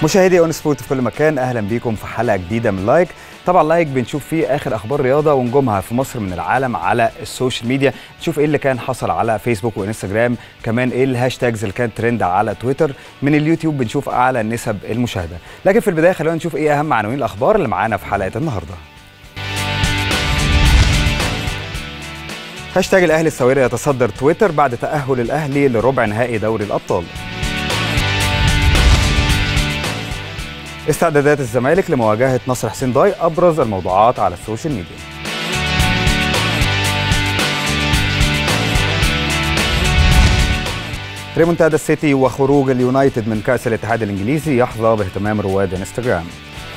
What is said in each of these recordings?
مشاهدي اون سبورت في كل مكان اهلا بيكم في حلقه جديده من لايك طبعا لايك بنشوف فيه اخر اخبار رياضه ونجومها في مصر من العالم على السوشيال ميديا نشوف ايه اللي كان حصل على فيسبوك وانستجرام كمان ايه الهاشتاجز اللي كانت ترند على تويتر من اليوتيوب بنشوف اعلى نسب المشاهده لكن في البدايه خلينا نشوف ايه اهم عناوين الاخبار اللي معانا في حلقه النهارده هاشتاج الاهلي السويري يتصدر تويتر بعد تاهل الاهلي لربع نهائي دوري الابطال استعدادات الزمالك لمواجهة نصر حسين داي أبرز الموضوعات على السوشيال ميديا ريمونتادا السيتي وخروج اليونايتد من كأس الاتحاد الإنجليزي يحظى باهتمام رواد انستغرام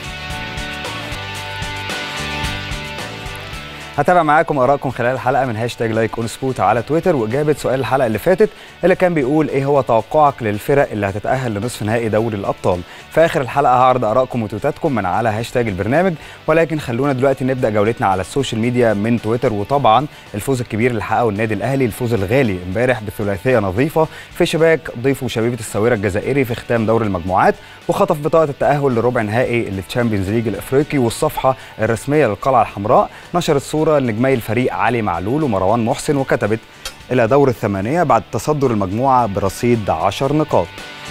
هتابع معاكم ارائكم خلال الحلقه من هاشتاج لايك اون سبوت على تويتر واجابه سؤال الحلقه اللي فاتت اللي كان بيقول ايه هو توقعك للفرق اللي هتتاهل لنصف نهائي دوري الابطال في اخر الحلقه هعرض ارائكم وتويتاتكم من على هاشتاج البرنامج ولكن خلونا دلوقتي نبدا جولتنا على السوشيال ميديا من تويتر وطبعا الفوز الكبير اللي حققه النادي الاهلي الفوز الغالي امبارح بثلاثيه نظيفه في شباك ضيفه شبيبه الساوره الجزائري في ختام دور المجموعات وخطف بطاقه التاهل لربع نهائي التشامبيونز ليج الافريقي والصفحه الرسميه للقلعه الحمراء نشرت صوره لنجمي الفريق علي معلول ومروان محسن وكتبت إلى دور الثمانية بعد تصدر المجموعة برصيد 10 نقاط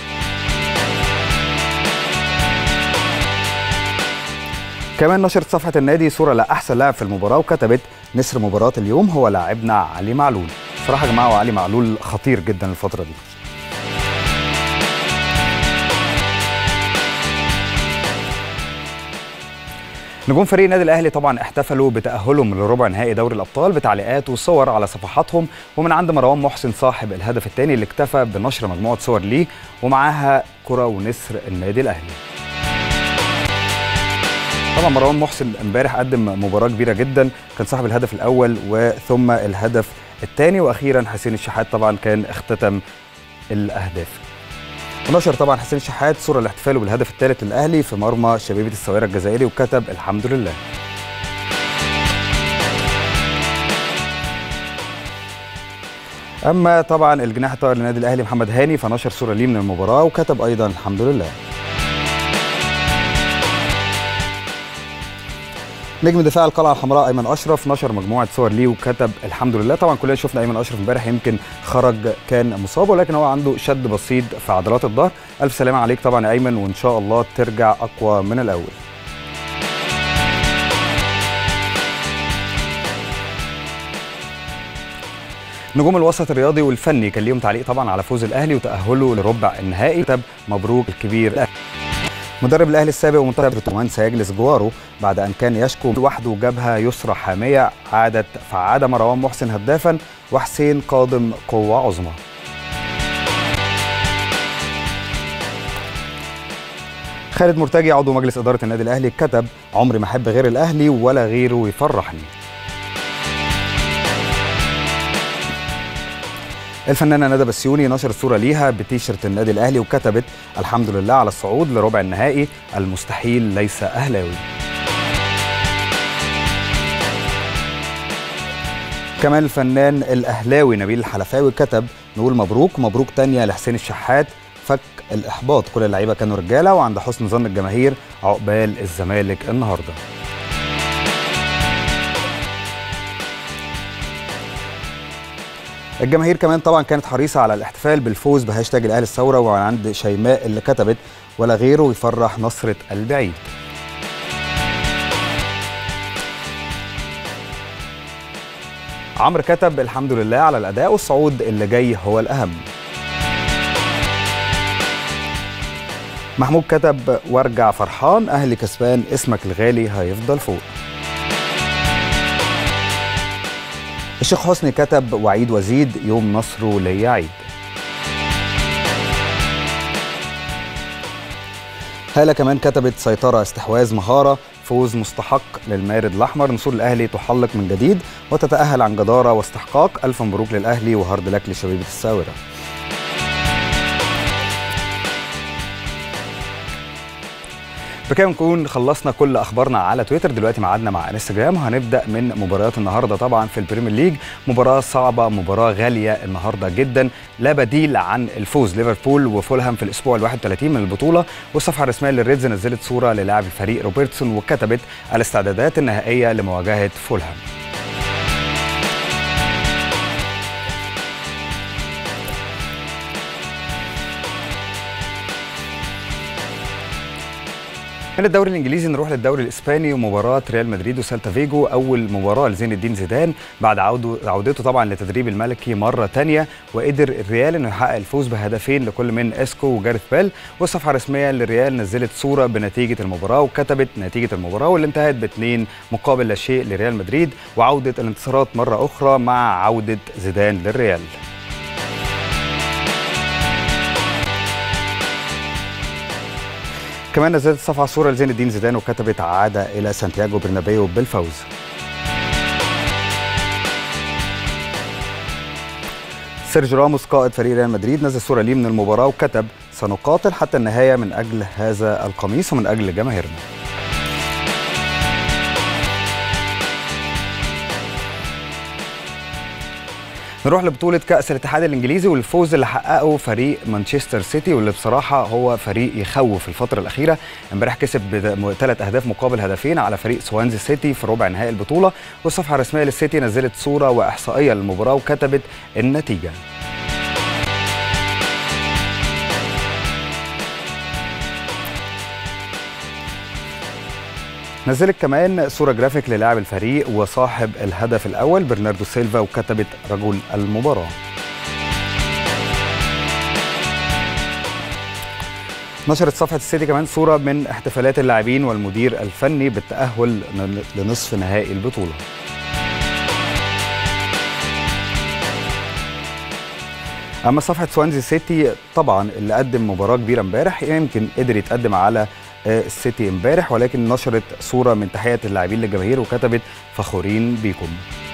كمان نشرت صفحة النادي صورة لأحسن لاعب في المباراة وكتبت نسر مباراة اليوم هو لاعبنا علي معلول صراحة يا جماعة وعلي معلول خطير جدا الفترة دي نجوم فريق النادي الاهلي طبعا احتفلوا بتاهلهم لربع نهائي دوري الابطال بتعليقات وصور على صفحاتهم ومن عند مروان محسن صاحب الهدف الثاني اللي اكتفى بنشر مجموعه صور ليه ومعاها كره ونسر النادي الاهلي طبعا مروان محسن امبارح قدم مباراه كبيره جدا كان صاحب الهدف الاول وثم الهدف الثاني واخيرا حسين الشحات طبعا كان اختتم الاهداف ونشر طبعا حسين الشحات صوره لاحتفاله بالهدف الثالث للاهلي في مرمى شبيبه الساوره الجزائري وكتب الحمد لله اما طبعا الجناح الطائر للنادي الاهلي محمد هاني فنشر صوره ليه من المباراه وكتب ايضا الحمد لله نجم دفاع القلعه الحمراء ايمن اشرف نشر مجموعه صور ليه وكتب الحمد لله طبعا كلنا شفنا ايمن اشرف امبارح يمكن خرج كان مصاب ولكن هو عنده شد بسيط في عضلات الظهر الف سلامه عليك طبعا يا ايمن وان شاء الله ترجع اقوى من الاول نجوم الوسط الرياضي والفني كان ليهم تعليق طبعا على فوز الاهلي وتاهله لربع النهائي كتب مبروك الكبير مدرب الاهلي السابق ومنتخب التومان سيجلس جواره بعد ان كان يشكو لوحده جبهه يسرى حاميه عادت فعاد مروان محسن هدافا وحسين قادم قوه عظمى خالد مرتجي عضو مجلس اداره النادي الاهلي كتب عمري ما احب غير الاهلي ولا غيره يفرحني الفنانة ندى بسيوني نشرت صورة ليها بتيشيرت النادي الأهلي وكتبت الحمد لله على الصعود لربع النهائي المستحيل ليس أهلاوي كمان الفنان الأهلاوي نبيل الحلفاوي كتب نقول مبروك مبروك تانية لحسين الشحات فك الإحباط كل اللعيبة كانوا رجالة وعند حسن ظن الجماهير عقبال الزمالك النهارده الجماهير كمان طبعا كانت حريصه على الاحتفال بالفوز بهاشتاج الاهلي الثوره وعند شيماء اللي كتبت ولا غيره يفرح نصره البعيد عمرو كتب الحمد لله على الاداء والصعود اللي جاي هو الاهم محمود كتب وارجع فرحان اهلي كسبان اسمك الغالي هيفضل فوق الشيخ حسني كتب وعيد وزيد يوم نصره ليا عيد هالة كمان كتبت سيطرة استحواذ مهارة فوز مستحق للمارد الأحمر نصور الأهلي تحلق من جديد وتتأهل عن جدارة واستحقاق ألف مبروك للأهلي وهارد لك لشبيبة الساورة بكده نكون خلصنا كل اخبارنا على تويتر دلوقتي ميعادنا مع انستجرام وهنبدا من مباريات النهارده طبعا في البريمير ليج مباراه صعبه مباراه غاليه النهارده جدا لا بديل عن الفوز ليفربول وفولهام في الاسبوع ال 31 من البطوله والصفحه الرسميه للريدز نزلت صوره للاعب الفريق روبرتسون وكتبت الاستعدادات النهائيه لمواجهه فولهام من الدوري الانجليزي نروح للدوري الاسباني ومباراه ريال مدريد وسالتا فيجو اول مباراه لزين الدين زيدان بعد عوده عودته طبعا لتدريب الملكي مره ثانيه وقدر الريال انه يحقق الفوز بهدفين لكل من اسكو وجارث بيل والصفحه الرسميه للريال نزلت صوره بنتيجه المباراه وكتبت نتيجه المباراه واللي انتهت باثنين مقابل لا شيء لريال مدريد وعوده الانتصارات مره اخرى مع عوده زيدان للريال كمان نزلت الصفحه صوره لزين الدين زيدان وكتبت عاد الى سانتياغو برنابيو بالفوز سيرجيو راموس قائد فريق ريال مدريد نزل صوره ليه من المباراه وكتب سنقاتل حتى النهايه من اجل هذا القميص ومن اجل جماهيرنا نروح لبطولة كأس الاتحاد الإنجليزي والفوز اللي حققه فريق مانشستر سيتي واللي بصراحة هو فريق يخوف الفترة الأخيرة امبارح كسب بثلاث أهداف مقابل هدفين على فريق سوانزي سيتي في ربع نهائي البطولة والصفحة الرسمية للسيتي نزلت صورة وإحصائية للمباراة وكتبت النتيجة نزلت كمان صوره جرافيك للاعب الفريق وصاحب الهدف الاول برناردو سيلفا وكتبت رجل المباراه نشرت صفحه السيتي كمان صوره من احتفالات اللاعبين والمدير الفني بالتاهل لنصف نهائي البطوله اما صفحه سوانزي سيتي طبعا اللي قدم مباراه كبيره امبارح يمكن قدر يتقدم على السيتي امبارح ولكن نشرت صوره من تحيه اللاعبين للجماهير وكتبت فخورين بيكم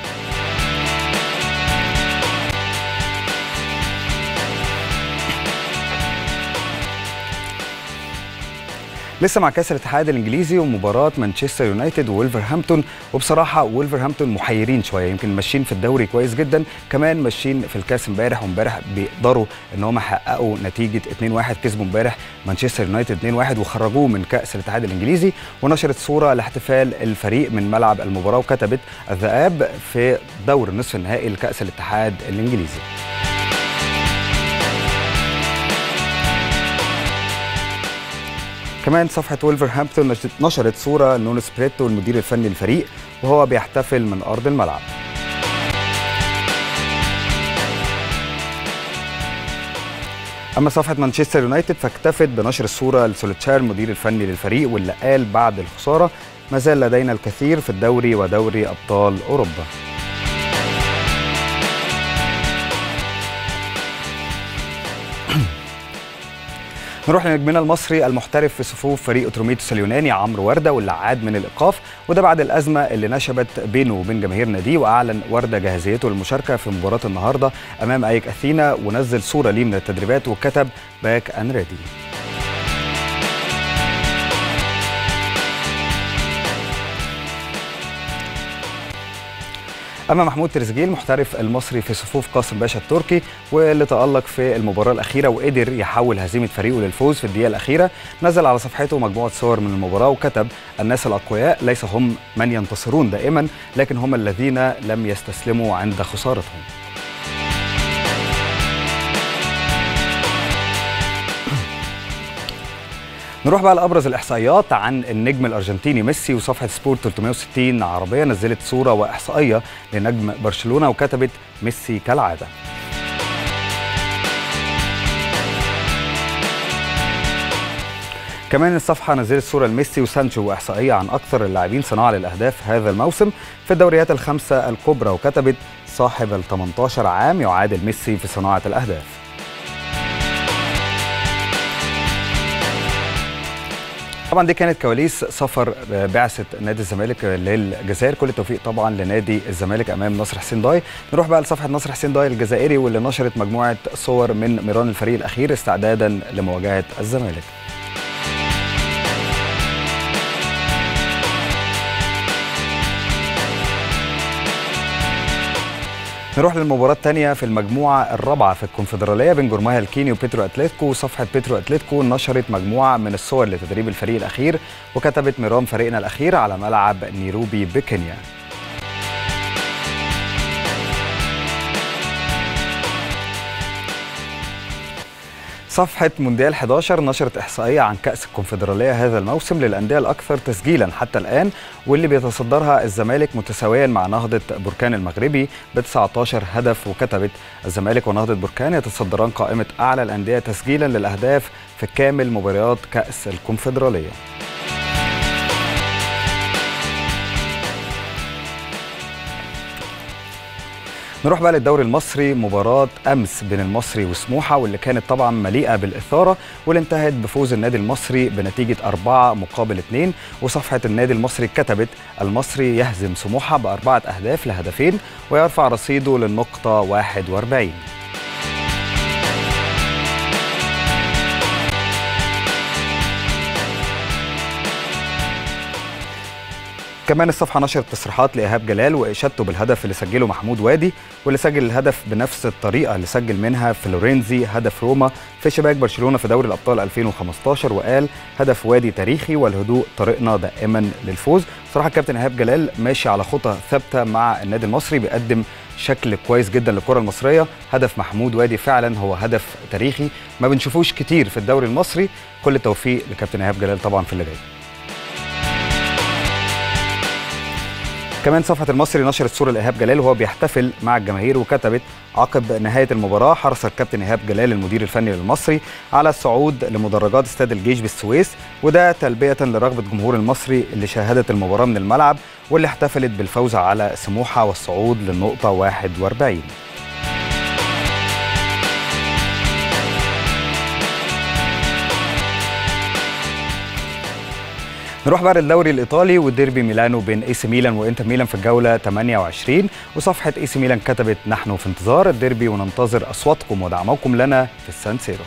لسه مع كاس الاتحاد الانجليزي ومباراه مانشستر يونايتد وولفرهامبتون وبصراحه وولفرهامبتون محيرين شويه يمكن ماشيين في الدوري كويس جدا كمان ماشيين في الكاس امبارح وامبارح بيقدروا ان هم يحققوا نتيجه 2-1 كسبوا امبارح مانشستر يونايتد 2-1 وخرجوه من كاس الاتحاد الانجليزي ونشرت صوره لاحتفال الفريق من ملعب المباراه وكتبت الذئاب في دور النصف النهائي لكاس الاتحاد الانجليزي كمان صفحة وولفرهامبتون نشرت صورة لنونو سبريتو المدير الفني للفريق وهو بيحتفل من أرض الملعب أما صفحة مانشستر يونايتد فاكتفت بنشر الصورة لسوليتشار المدير الفني للفريق واللي قال بعد الخسارة ما زال لدينا الكثير في الدوري ودوري أبطال أوروبا نروح لنجمنا المصري المحترف في صفوف فريق اتروميتوس اليوناني عمرو ورده واللي عاد من الايقاف وده بعد الازمه اللي نشبت بينه وبين جماهير ناديه واعلن ورده جاهزيته للمشاركه في مباراه النهارده امام ايك اثينا ونزل صوره ليه من التدريبات وكتب باك ان ريدي اما محمود تريزيجيه المحترف المصري في صفوف قاسم باشا التركي واللي تالق في المباراه الاخيره وقدر يحول هزيمه فريقه للفوز في الدقيقه الاخيره نزل على صفحته مجموعه صور من المباراه وكتب الناس الاقوياء ليس هم من ينتصرون دائما لكن هم الذين لم يستسلموا عند خسارتهم نروح بقى لابرز الاحصائيات عن النجم الارجنتيني ميسي وصفحه سبورت 360 عربيه نزلت صوره واحصائيه لنجم برشلونه وكتبت ميسي كالعاده كمان الصفحة نزلت صورة لميسي وسانشو وإحصائية عن أكثر اللاعبين صناعة للأهداف هذا الموسم في الدوريات الخمسة الكبرى وكتبت صاحب ال 18 عام يعادل ميسي في صناعة الأهداف طبعا دي كانت كواليس سفر بعثه نادي الزمالك للجزائر كل التوفيق طبعا لنادي الزمالك امام نصر حسين داي نروح بقى لصفحه نصر حسين داي الجزائري واللي نشرت مجموعه صور من ميران الفريق الاخير استعدادا لمواجهه الزمالك نروح للمباراة الثانية في المجموعة الرابعة في الكونفدرالية بين جورماها الكيني وبيترو أتلتيكو صفحة بيترو أتلتيكو نشرت مجموعة من الصور لتدريب الفريق الأخير وكتبت مرام فريقنا الأخير على ملعب نيروبي بكينيا صفحة مونديال 11 نشرت إحصائية عن كأس الكونفدرالية هذا الموسم للأندية الأكثر تسجيلا حتى الآن واللي بيتصدرها الزمالك متساويا مع نهضة بركان المغربي ب 19 هدف وكتبت الزمالك ونهضة بركان يتصدران قائمة أعلى الأندية تسجيلا للأهداف في كامل مباريات كأس الكونفدرالية. نروح بقى للدوري المصري مباراة أمس بين المصري وسموحة واللي كانت طبعا مليئة بالإثارة واللي انتهت بفوز النادي المصري بنتيجة أربعة مقابل اثنين وصفحة النادي المصري كتبت المصري يهزم سموحة بأربعة أهداف لهدفين ويرفع رصيده للنقطة 41 كمان الصفحه نشرت تصريحات لايهاب جلال واشادته بالهدف اللي سجله محمود وادي واللي سجل الهدف بنفس الطريقه اللي سجل منها فلورينزي هدف روما في شباك برشلونه في دوري الابطال 2015 وقال هدف وادي تاريخي والهدوء طريقنا دائما للفوز صراحه الكابتن ايهاب جلال ماشي على خطى ثابته مع النادي المصري بيقدم شكل كويس جدا للكره المصريه هدف محمود وادي فعلا هو هدف تاريخي ما بنشوفوش كتير في الدوري المصري كل التوفيق لكابتن ايهاب جلال طبعا في اللي جاي كمان صفحة المصري نشرت صورة لإيهاب جلال وهو بيحتفل مع الجماهير وكتبت عقب نهاية المباراة حرص الكابتن إيهاب جلال المدير الفني للمصري على الصعود لمدرجات استاد الجيش بالسويس وده تلبية لرغبة جمهور المصري اللي شاهدت المباراة من الملعب واللي احتفلت بالفوز على سموحة والصعود للنقطة 41 نروح بقى للدوري الايطالي وديربي ميلانو بين اي سي ميلان وانتر ميلان في الجوله 28 وصفحه اي سي ميلان كتبت نحن في انتظار الديربي وننتظر اصواتكم ودعمكم لنا في السان سيرو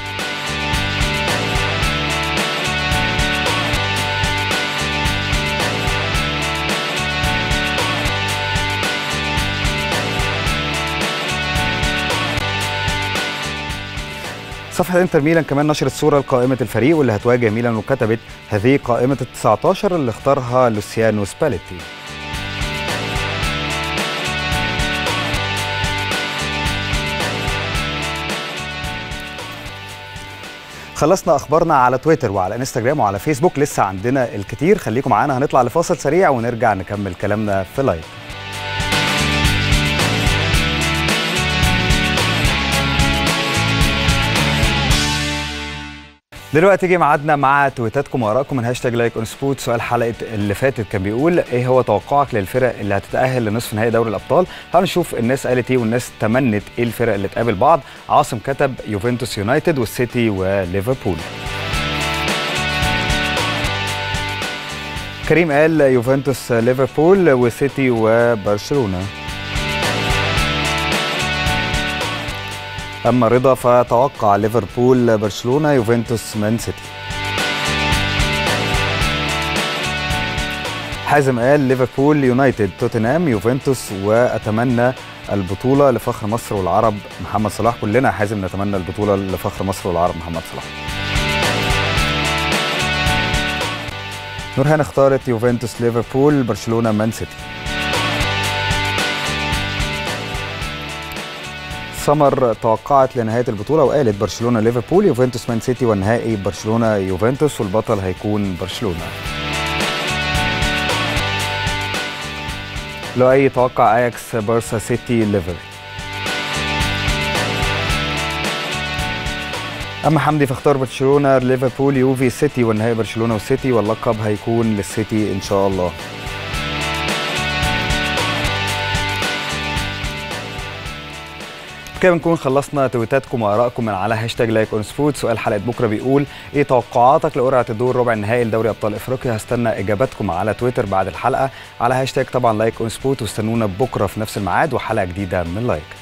صفحة انتر ميلان كمان نشرت صورة لقائمة الفريق واللي هتواجه ميلان وكتبت هذه قائمة ال 19 اللي اختارها لوسيانو سباليتي خلصنا اخبارنا على تويتر وعلى انستجرام وعلى فيسبوك لسه عندنا الكتير خليكم معانا هنطلع لفاصل سريع ونرجع نكمل كلامنا في لايف دلوقتي جه ميعادنا مع تويتاتكم وارائكم من هاشتاج لايك اون سبوت سؤال حلقه اللي فاتت كان بيقول ايه هو توقعك للفرق اللي هتتاهل لنصف نهائي دوري الابطال هنشوف الناس قالت ايه والناس تمنت ايه الفرق اللي تقابل بعض عاصم كتب يوفنتوس يونايتد والسيتي وليفربول كريم قال يوفنتوس ليفربول وسيتي وبرشلونه اما رضا فتوقع ليفربول برشلونه يوفنتوس مان سيتي حازم قال ليفربول يونايتد توتنهام يوفنتوس واتمنى البطوله لفخر مصر والعرب محمد صلاح كلنا حازم نتمنى البطوله لفخر مصر والعرب محمد صلاح نورهان اختارت يوفنتوس ليفربول برشلونه مان سيتي سمر توقعت لنهايه البطوله وقالت برشلونه ليفربول يوفنتوس مان سيتي والنهائي برشلونه يوفنتوس والبطل هيكون برشلونه لو اي توقع اياكس بارسا سيتي ليفر اما حمدي فاختار برشلونه ليفربول يوفي سيتي والنهائي برشلونه والسيتي واللقب هيكون للسيتي ان شاء الله كده بنكون خلصنا تويتاتكم وارائكم من على هاشتاج لايك اون سبوت سؤال حلقه بكره بيقول ايه توقعاتك لقرعه الدور ربع النهائي لدوري ابطال افريقيا هستنى اجاباتكم على تويتر بعد الحلقه على هاشتاج طبعا لايك اون سبوت واستنونا بكره في نفس الميعاد وحلقه جديده من لايك